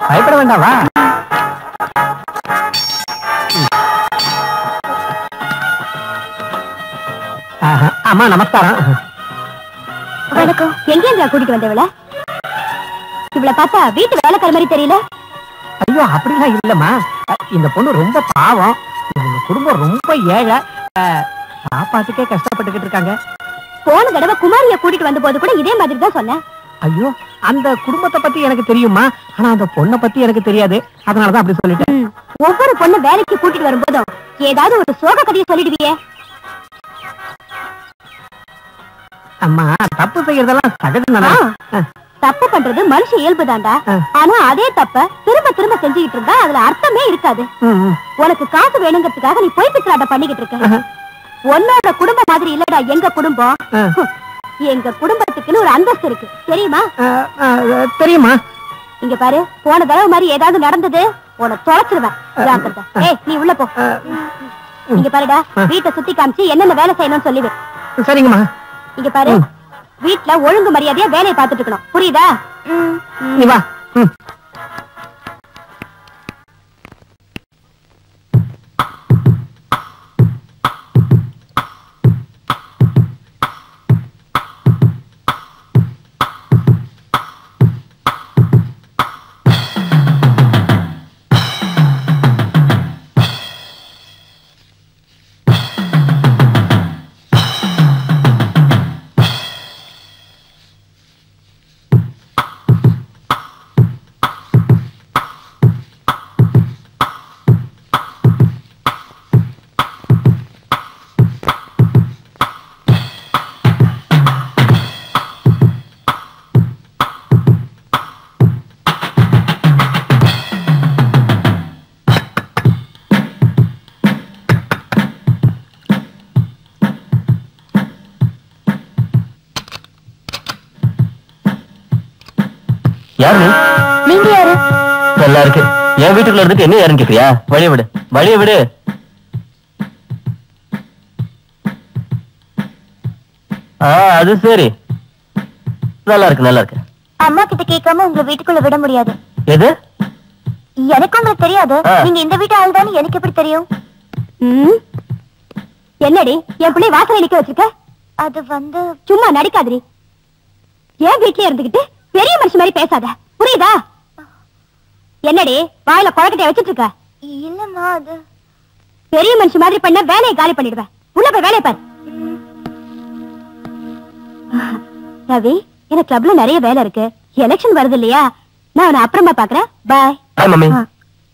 பயப்பட வேண்டாம் வா ஆஹா, அம்மா நமஸ்காரம் வணக்கம் எங்க இருந்தா கூட்டிட்டு வந்தவள இவள பார்த்தா வீட்டு வேலைக்கார மாதிரி தெரியல ஐயோ அப்படிலாம் இல்லம்மா அஹ், இந்த பொண்ணு ரொம்ப பாவம் இவங்க குடும்பம் ரொம்ப ஏழை அஹ், சாப்பாட்டுக்கே கஷ்டப்பட்டுக்கிட்டு இருக்காங்க போன தடவை குமாரிய கூட்டிட்டு வந்த போது கூட இதே மாதிரி தான் சொன்னேன் ஐயோ அந்த குடும்பத்தை பத்தி எனக்கு தெரியுமா ஆனா அந்த பொண்ணை பத்தி எனக்கு தெரியாது அதனாலதான் அப்படி சொல்லிட்டேன் ம். ஒவ்வொரு பொண்ணு வேலைக்கு கூட்டிட்டு வரும்போதும் ஏதாவது ஒரு சோக கதையை சொல்லிடுவியே அம்மா தப்பு செய்யறதெல்லாம் சகஜம் தானே ஆ. தப்பு பண்றது மனுஷ இயல்புதான்டா ஆ. ஆனா அதே தப்ப திரும்ப திரும்ப செஞ்சுக்கிட்டு இருந்தா அதுல அர்த்தமே இருக்காது ம், ம். உனக்கு காசு வேணுங்கிறதுக்காக நீ பொய் பித்தலாட்ட பண்ணிக்கிட்டு இருக்க ஆஹா. உன்னோட குடும்பம் மாதிரி இல்லடா எங்க குடும்பம் ஆ. எங்க குடும்பத்துக்குன்னு ஒரு அந்தஸ்து இருக்கு தெரியுமா அஹ், அஹ், தெரியுமா இங்க பாரு போன தடவை மாதிரி ஏதாவது நடந்தது உன்னை தொலைச்சிருவேன் ஜாக்கிரதை ஏய் நீ உள்ள போ இங்க பாருடா வீட்டை சுத்தி காமிச்சு என்னென்ன வேலை செய்யணும்னு சொல்லிடு சரிங்கம்மா இங்க பாரு வீட்ல ஒழுங்கு மரியாதையா வேலையை பார்த்துட்டு இருக்கணும் புரியுதா ம். நீ வா ம். யாரு நீ நீங்க யாரு நல்லா இருக்கு என் வீட்டுக்குள்ள இருந்துட்டு என்ன யாருன்னு கேக்குறியா வழிய விடு வழிய விடு ஆ அது சரி நல்லா இருக்கு நல்லா இருக்கு அம்மா கிட்ட கேட்காம உங்களை வீட்டுக்குள்ள விட முடியாது எது எனக்கு உங்களுக்கு தெரியாது ஆ. நீங்க இந்த வீட்டு ஆள் தானே எனக்கு எப்படி தெரியும் என்னடி என் பிள்ளை வாசலை நிக்க வச்சிருக்க அது வந்து சும்மா நடிக்காதடி என் வீட்லயே இருந்துகிட்டு பெரிய மனுஷன் மாதிரி பேசாத புரியுதா என்னடி வாயில குழக்கட்டைய வச்சிட்டு இருக்க இல்லம்மா அது பெரிய மனுஷன் மாதிரி பண்ண வேலையை காலி பண்ணிடுவேன் உள்ள போய் வேலையை பாரு ரவி எனக்கு கிளப்ல நிறைய வேலை இருக்கு எலெக்ஷன் வருது இல்லையா நான் உன்னை அப்புறமா பாக்குறேன் பாய் ஹாய் மம்மி ஆ.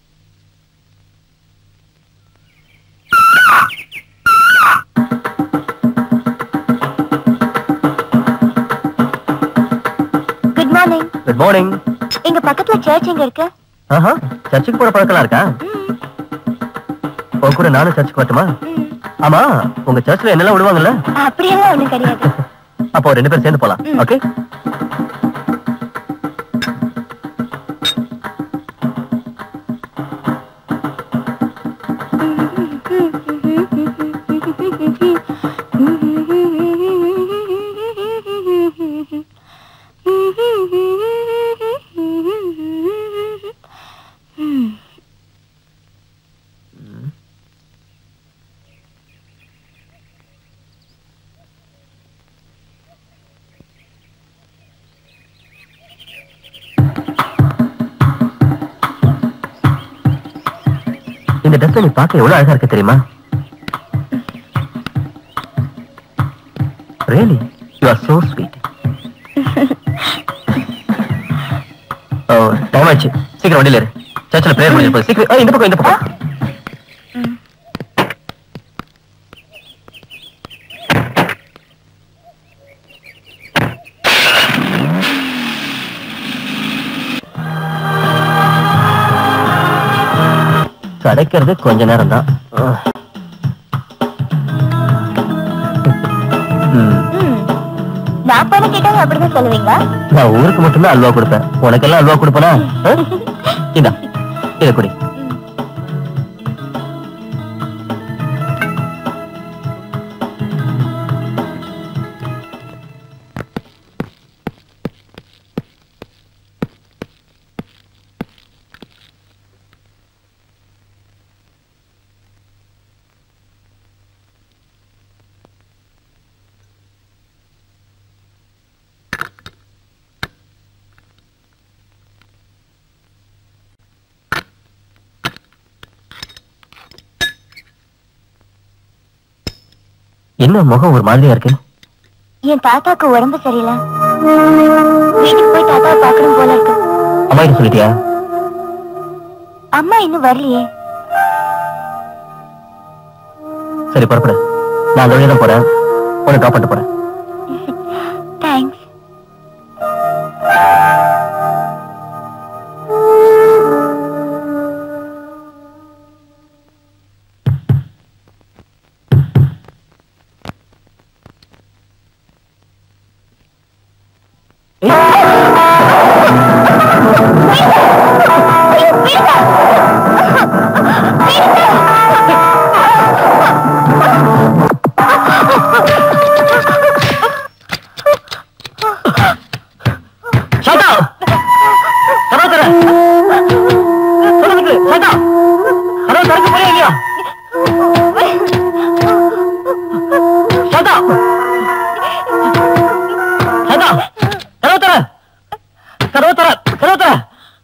குட் மார்னிங் குட் மார்னிங் எங்க பக்கத்துல சர்ச் எங்க இருக்கு ஆஹா சர்ச்சுக்கு போற பழக்கலாம் இருக்கா உன் கூட நானும் சர்ச்சுக்கு வரட்டுமா ஆமா உங்க சர்ச்ல என்னெல்லாம் விடுவாங்கல்ல அப்படியெல்லாம் ஒண்ணும் கிடையாது அப்போ ரெண்டு பேரும் சேர்ந்து போலாம் ஓகே இந்த ட்ரெஸ் நீ பார்க்க எவ்வளவு அழகா இருக்கு தெரியுமா really you are so sweet ஓ டைம் ஆச்சு சீக்கிரம் வண்டியில இரு சர்ச்சில் பிரேயர் பண்ணி போய் சீக்கிரம் ஏய், இந்த பக்கம் இந்த பக்கம் கிடைக்கிறது கொஞ்ச நேரம் தான் நான் பண்ண கேட்டாங்க அப்படிதான் சொல்லுவீங்களா நான் ஊருக்கு மட்டும்தான் அல்வா கொடுப்பேன் உனக்கெல்லாம் அல்வா கொடுப்பனா இந்தா இத குடி என்ன முகம் ஒரு மாதிரியா இருக்கு என் தாத்தாக்கு உடம்பு சரியில்லை வீட்டுக்கு போய் தாத்தா பார்க்கணும் போல இருக்கு அம்மா கிட்ட சொல்லிட்டியா அம்மா இன்னும் வரலையே சரி புறப்படு நான் அந்த வழியா தான் போறேன் உன்னை ட்ராப் பண்ணிட்டு போறேன் தேங்க்ஸ் சாந்தா கதவு தர சொல்லுங்க சாந்தா கதவு திறக்க போறியா இல்லையா சாந்தா சாந்தா கதவு தர கதவு தர கதவு தர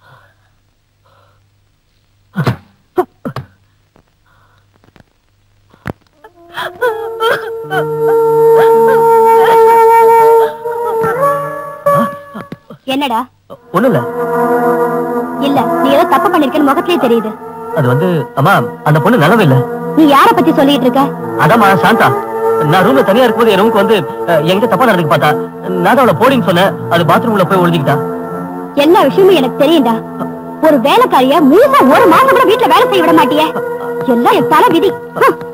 என்னடா ஒண்ணும் இல்ல இல்ல நீ ஏதோ தப்பு பண்ணிருக்கேன்னு முகத்திலே தெரியுது அது வந்து அம்மா அந்த பொண்ணு நலவே இல்ல நீ யார பத்தி சொல்லிட்டு இருக்க அதாம்மா சாந்தா நான் ரூம்ல தனியா இருக்கும்போது என் ரூமுக்கு வந்து அஹ், என்கிட்ட தப்பா நடந்துக்க பார்த்தா நான் தான் அவளை போடின்னு சொன்னேன் அது பாத்ரூம்ல போய் ஒளிஞ்சுக்கிட்டா எல்லா விஷயமும் எனக்கு தெரியும்டா ஒரு வேலைக்காரிய முழுசா ஒரு மாசம் கூட வீட்டுல வேலை செய்ய விட மாட்டியே எல்லாம் என் தலை விதி ஹம்.